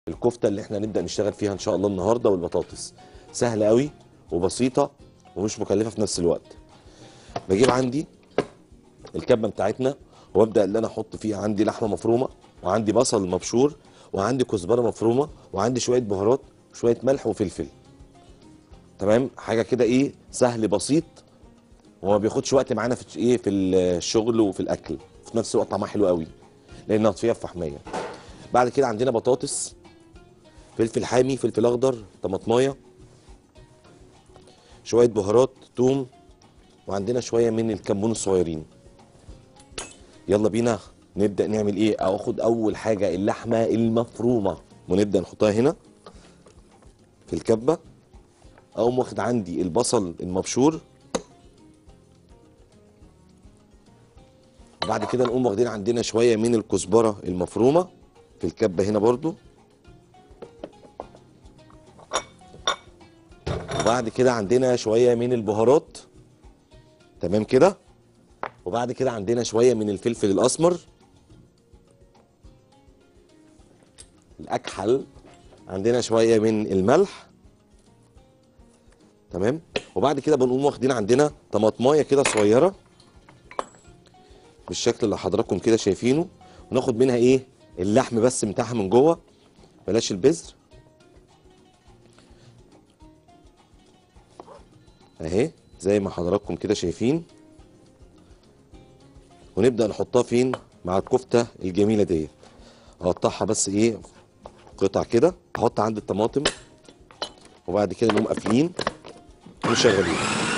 الكفته اللي احنا هنبدا نشتغل فيها ان شاء الله النهارده والبطاطس سهله قوي وبسيطه ومش مكلفه في نفس الوقت بجيب عندي الكبه بتاعتنا وابدا اللي انا احط فيها عندي لحمه مفرومه وعندي بصل مبشور وعندي كزبره مفرومه وعندي شويه بهارات وشويه ملح وفلفل تمام حاجه كده ايه سهل بسيط وما بياخدش وقت معانا في ايه في الشغل وفي الاكل في نفس الوقت طعمها حلو قوي لانها فيها فحميه بعد كده عندنا بطاطس فلفل حامي فلفل اخضر طماطمايه شويه بهارات توم وعندنا شويه من الكمون الصغيرين يلا بينا نبدا نعمل ايه اخد اول حاجه اللحمه المفرومه ونبدا نحطها هنا في الكبه اقوم واخد عندي البصل المبشور وبعد كده نقوم واخدين عندنا شويه من الكزبره المفرومه في الكبه هنا برضو وبعد كده عندنا شويه من البهارات تمام كده وبعد كده عندنا شويه من الفلفل الاسمر الاكحل عندنا شويه من الملح تمام وبعد كده بنقوم واخدين عندنا طماطمايه كده صغيره بالشكل اللي حضراتكم كده شايفينه وناخد منها ايه اللحم بس بتاعها من جوه بلاش البذر اهي زي ما حضراتكم كده شايفين ونبدا نحطها فين مع الكفته الجميله ديت اقطعها بس ايه قطع كده احط عند الطماطم وبعد كده نقوم قافلين وشغالين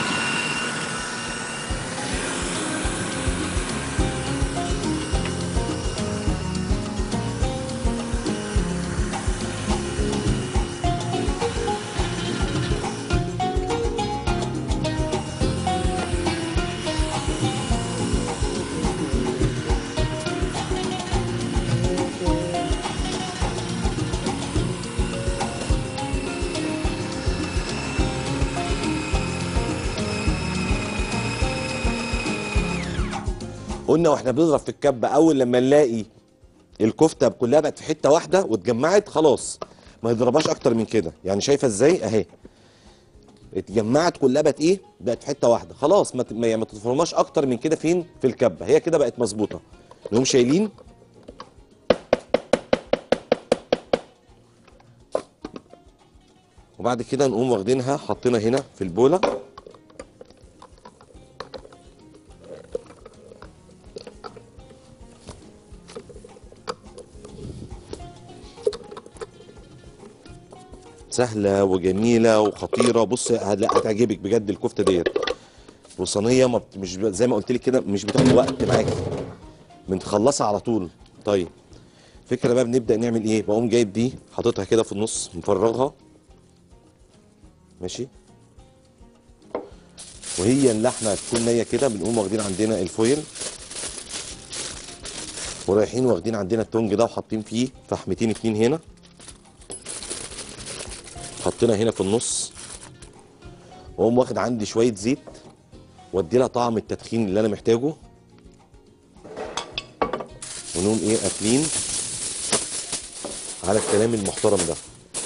قلنا واحنا بنضرب في الكبه اول لما نلاقي الكفته كلها بقت في حته واحده واتجمعت خلاص ما يضربهاش اكتر من كده يعني شايفه ازاي اهي اتجمعت كلها بقت ايه بقت في حته واحده خلاص ما ت- ما ما تفرماش اكتر من كده فين في الكبه هي كده بقت مظبوطه نقوم شايلين وبعد كده نقوم واخدينها حاطينها هنا في البوله سهله وجميله وخطيره بص هت- هتعجبك بجد الكفته ديت وصينيه ما بت- مش ب- زي ما قلت لك كده مش بتاخد وقت معاكي بنخلصها على طول طيب فكره بقى بنبدا نعمل ايه بقوم جايب دي حاططها كده في النص مفرغها ماشي وهي اللحمه هتكون نيه كده بنقوم واخدين عندنا الفويل ورايحين واخدين عندنا التونج ده وحاطين فيه فحمتين اتنين هنا حطينا هنا في النص واقوم واخد عندي شويه زيت وادي لها طعم التدخين اللي انا محتاجه ونقوم ايه قافلين على الكلام المحترم ده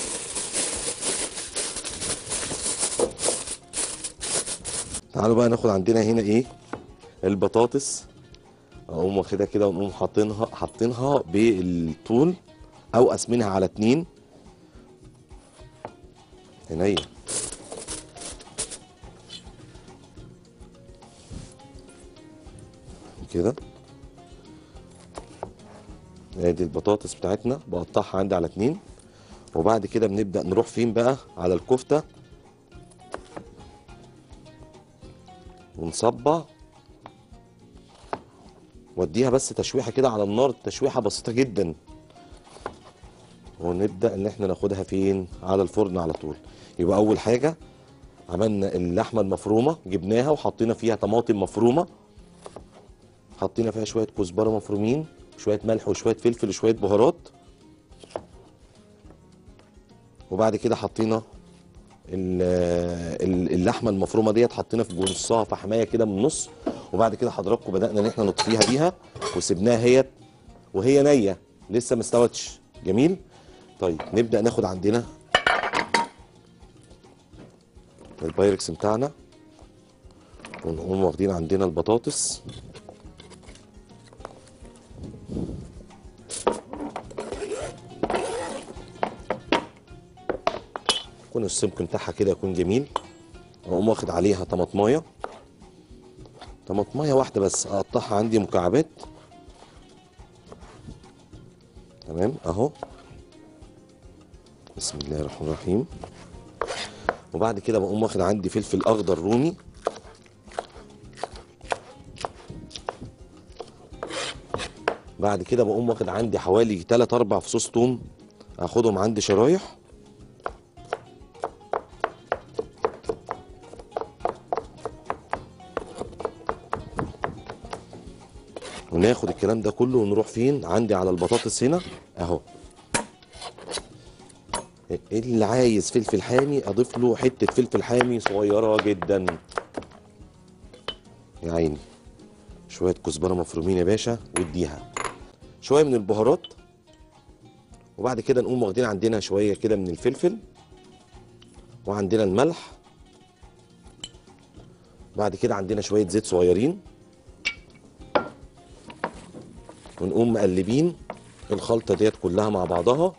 تعالوا بقى ناخد عندنا هنا ايه البطاطس اقوم واخدها كده ونقوم حاطينها حاطينها بالطول او قاسمينها على اتنين عينيا كده ادي البطاطس بتاعتنا بقطعها عندي على اتنين وبعد كده بنبدأ نروح فين بقى على الكفتة ونصبع واديها بس تشويحة كده على النار تشويحة بسيطة جدا ونبدا ان احنا ناخدها فين على الفرن على طول يبقى اول حاجه عملنا اللحمه المفرومه جبناها وحطينا فيها طماطم مفرومه حطينا فيها شويه كزبره مفرومين شويه ملح وشويه فلفل وشويه بهارات وبعد كده حطينا ال- ال- اللحمه المفرومه ديت حطينا في نصها فحمايه كده من النص وبعد كده حضراتكم بدانا ان احنا نطفيها بيها وسبناها هي وهي نيه لسه ما استوتش جميل طيب نبدا ناخد عندنا البايركس بتاعنا ونقوم واخدين عندنا البطاطس يكون السمك بتاعها كده يكون جميل واقوم واخد عليها طماطمايه طماطمايه واحده بس اقطعها عندي مكعبات تمام اهو بسم الله الرحمن الرحيم وبعد كده بقوم واخد عندي فلفل اخضر رومي بعد كده بقوم واخد عندي حوالي 3 4 فصوص توم اخدهم عندي شرايح وناخد الكلام ده كله ونروح فين عندي على البطاطس هنا اهو اللي عايز فلفل حامي اضيف له حته فلفل حامي صغيره جدا يا عيني شويه كزبره مفرومين يا باشا واديها شويه من البهارات وبعد كده نقوم واخدين عندنا شويه كده من الفلفل وعندنا الملح بعد كده عندنا شويه زيت صغيرين ونقوم مقلبين الخلطه ديت كلها مع بعضها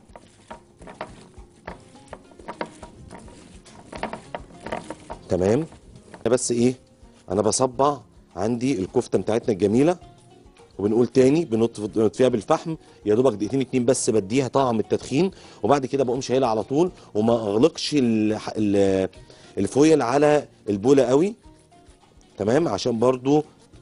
تمام بس ايه انا بصبع عندي الكفته بتاعتنا الجميله وبنقول تاني بنط- بنطفيها بالفحم يا دوبك دقيقتين اتنين بس بديها طعم التدخين وبعد كده بقوم شايلها على طول وما اغلقش ال- ال- الفويل على البوله قوي تمام عشان برضو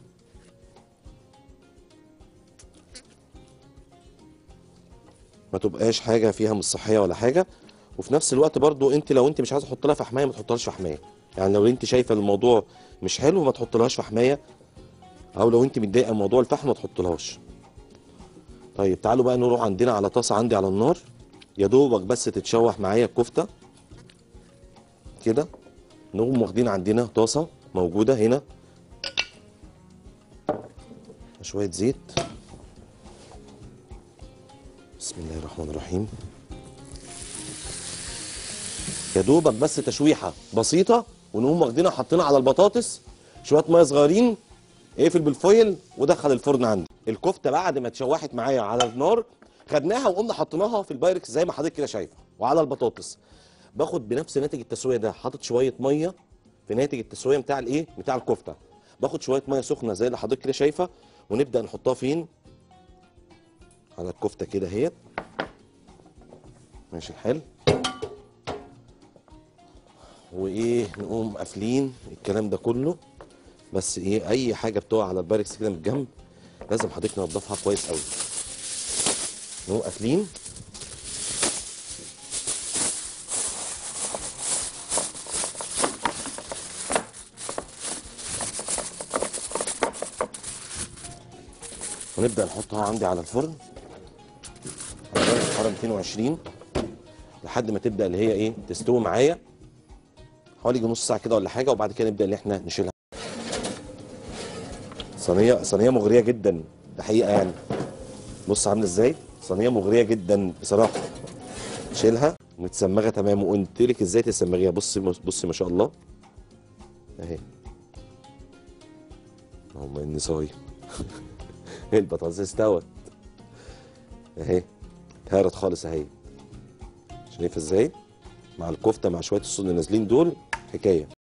ما تبقاش حاجه فيها مش صحيه ولا حاجه وفي نفس الوقت برضو انت لو انت مش عايزه تحط لها فحمايه ما تحطلهاش فحمايه يعني لو انت شايفه الموضوع مش حلو ما تحطلهاش فحمايه او لو انت متضايقه من موضوع الفحم ما تحطلهاش طيب تعالوا بقى نروح عندنا على طاسه عندي على النار يا دوبك بس تتشوح معايا الكفته كده نقوم واخدين عندنا طاسه موجوده هنا شويه زيت بسم الله الرحمن الرحيم يا دوبك بس تشويحه بسيطه ونقوم واخدينها حاطينها على البطاطس شويه ميه صغيرين اقفل بالفويل ودخل الفرن عندي الكفته بعد ما اتشوحت معايا على النار خدناها وقمنا حطيناها في البايركس زي ما حضرتك كده شايفه وعلى البطاطس باخد بنفس ناتج التسويه ده حاطط شويه ميه في ناتج التسويه بتاع الايه بتاع الكفته باخد شويه ميه سخنه زي اللي حضرتك كده شايفه ونبدا نحطها فين على الكفته كده اهيت ماشي الحال وايه نقوم قافلين الكلام ده كله بس ايه اي حاجه بتقع على الباركس كده من الجنب لازم حضرتك تنضفها كويس قوي نقوم قافلين ونبدا نحطها عندي على الفرن على درجه حراره 220 لحد ما تبدا اللي هي ايه تستوي معايا حوالي يجي نص ساعه كده ولا حاجه وبعد كده نبدا ان احنا نشيلها صينيه صينيه مغريه جدا ده حقيقه يعني بص عامله ازاي صينيه مغريه جدا بصراحه شيلها متسمغه تمام وقلت لك ازاي تسمغيها بصي بصي ما شاء الله اهي اللهم اني صايم البطاطس استوت اهي هارت خالص اهي شايفه ازاي مع الكفته مع شويه الصوص اللي نازلين دول حكايه